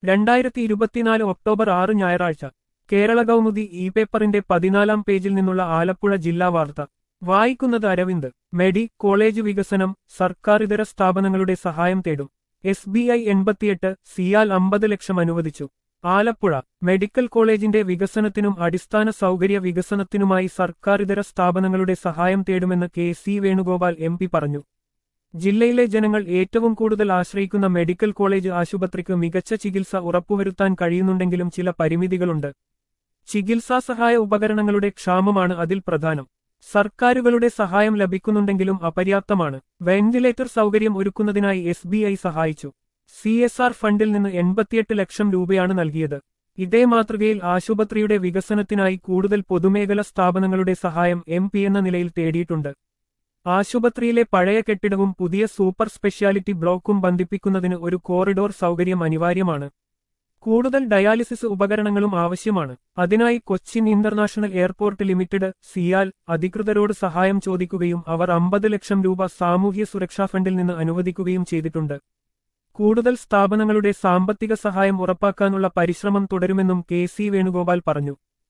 രണ്ടായിരത്തി ഇരുപത്തിനാല് ഒക്ടോബർ ആറ് ഞായറാഴ്ച കേരള കൗമുദി ഇ പേപ്പറിന്റെ പതിനാലാം പേജിൽ നിന്നുള്ള ആലപ്പുഴ ജില്ലാ വാർത്ത വായിക്കുന്നത് അരവിന്ദ് മെഡി കോളേജ് വികസനം സർക്കാർ ഇതര സ്ഥാപനങ്ങളുടെ സഹായം തേടും എസ് ബി ഐ എൺപത്തിയെട്ട് സിയാൽ അമ്പത് ലക്ഷം അനുവദിച്ചു ആലപ്പുഴ മെഡിക്കൽ കോളേജിന്റെ വികസനത്തിനും അടിസ്ഥാന സൗകര്യ വികസനത്തിനുമായി സർക്കാർ ഇതര സ്ഥാപനങ്ങളുടെ സഹായം തേടുമെന്ന് K C Venugopal M P പറഞ്ഞു ജില്ലയിലെ ജനങ്ങൾ ഏറ്റവും കൂടുതൽ ആശ്രയിക്കുന്ന മെഡിക്കൽ കോളേജ് ആശുപത്രിക്ക് മികച്ച ചികിത്സ ഉറപ്പുവരുത്താൻ കഴിയുന്നുണ്ടെങ്കിലും ചില പരിമിതികളുണ്ട് ചികിത്സാ സഹായ ഉപകരണങ്ങളുടെ ക്ഷാമമാണ് അതിൽ പ്രധാനം സർക്കാരുകളുടെ സഹായം ലഭിക്കുന്നുണ്ടെങ്കിലും അപര്യാപ്തമാണ് വെന്റിലേറ്റർ സൗകര്യം ഒരുക്കുന്നതിനായി എസ് ബി ഐ സഹായിച്ചു സി എസ് ആർ ഫണ്ടിൽ നിന്ന് എൺപത്തിയെട്ട് ലക്ഷം രൂപയാണ് നൽകിയത് ഇതേ മാതൃകയിൽ ആശുപത്രിയുടെ വികസനത്തിനായി കൂടുതൽ പൊതുമേഖല സ്ഥാപനങ്ങളുടെ സഹായം എം പി എന്ന നിലയിൽ തേടിയിട്ടുണ്ട് ആശുപത്രിയിലെ പഴയ കെട്ടിടവും പുതിയ സൂപ്പർ സ്പെഷ്യാലിറ്റി ബ്ലോക്കും ബന്ധിപ്പിക്കുന്നതിന് ഒരു കോറിഡോർ സൗകര്യം അനിവാര്യമാണ് കൂടുതൽ ഡയാലിസിസ് ഉപകരണങ്ങളും ആവശ്യമാണ് അതിനായി Cochin international airport limited CIAL അധികൃതരോട് സഹായം ചോദിക്കുകയും അവർ അമ്പത് ലക്ഷം രൂപ സാമൂഹ്യ സുരക്ഷാ ഫണ്ടിൽ നിന്ന് അനുവദിക്കുകയും ചെയ്തിട്ടുണ്ട് കൂടുതൽ സ്ഥാപനങ്ങളുടെ സാമ്പത്തിക സഹായം ഉറപ്പാക്കാനുള്ള പരിശ്രമം തുടരുമെന്നും കെ സി വേണുഗോപാൽ പറഞ്ഞു